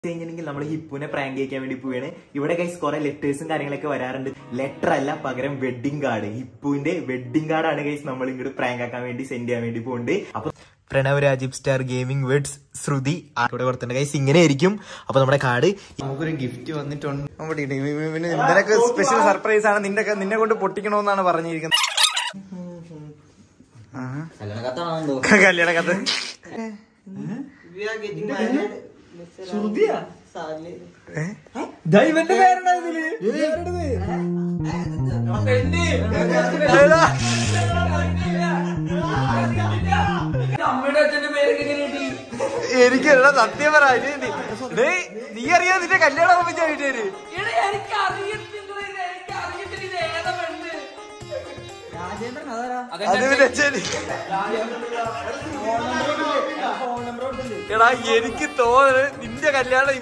കഴിഞ്ഞിട്ടുണ്ടെങ്കിൽ നമ്മൾ ഹിപ്പുനെ പ്രാങ്ക് ചെയ്യിക്കാൻ വേണ്ടി പോവുകയാണ് ഇവിടെ കൈസ് കുറെ ലെറ്റേഴ്സും കാര്യങ്ങളൊക്കെ വരാറുണ്ട് ലെറ്റർ അല്ല പകരം വെഡിങ് കാർഡ് ഹിപ്പുവിന്റെ വെഡിങ് കാർഡാണ് കൈസ് നമ്മൾ ഇങ്ങോട്ട് പ്രാങ്ക് ആക്കാൻ വേണ്ടി സെൻഡ് ചെയ്യാൻ വേണ്ടി പോകുന്നുണ്ട് അപ്പൊ Pranav Rajeev star gaming words Shruti ഇവിടെ കൊടുത്തിട്ടുണ്ട് കൈസ് ഇങ്ങനെ ആയിരിക്കും അപ്പൊ നമ്മുടെ കാർഡ് നമുക്കൊരു ഗിഫ്റ്റ് വന്നിട്ടുണ്ട് നമ്മുടെ ഇടയിൽ ഇവന് നിനക്ക് സ്പെഷ്യൽ സർപ്രൈസ് ആണ് നിന്റെ നിന്നെ കൊണ്ട് പൊട്ടിക്കണമെന്നാണ് പറഞ്ഞിരിക്കുന്നത് ആഹാ. കല്യാണ കത്ത് ഏ? ഏതാ? എനിക്ക് എടാ സത്യം പറ ഇത് നീ- ഡേയ്, നീ അറിയാ നിന്റെ കല്യാണം ഉറപ്പിച്ച വീട്ടുകാര് അത് പിന്നെ ശരി. എടാ എനിക്ക് തോന്നുന്നു നിന്റെ കല്യാണം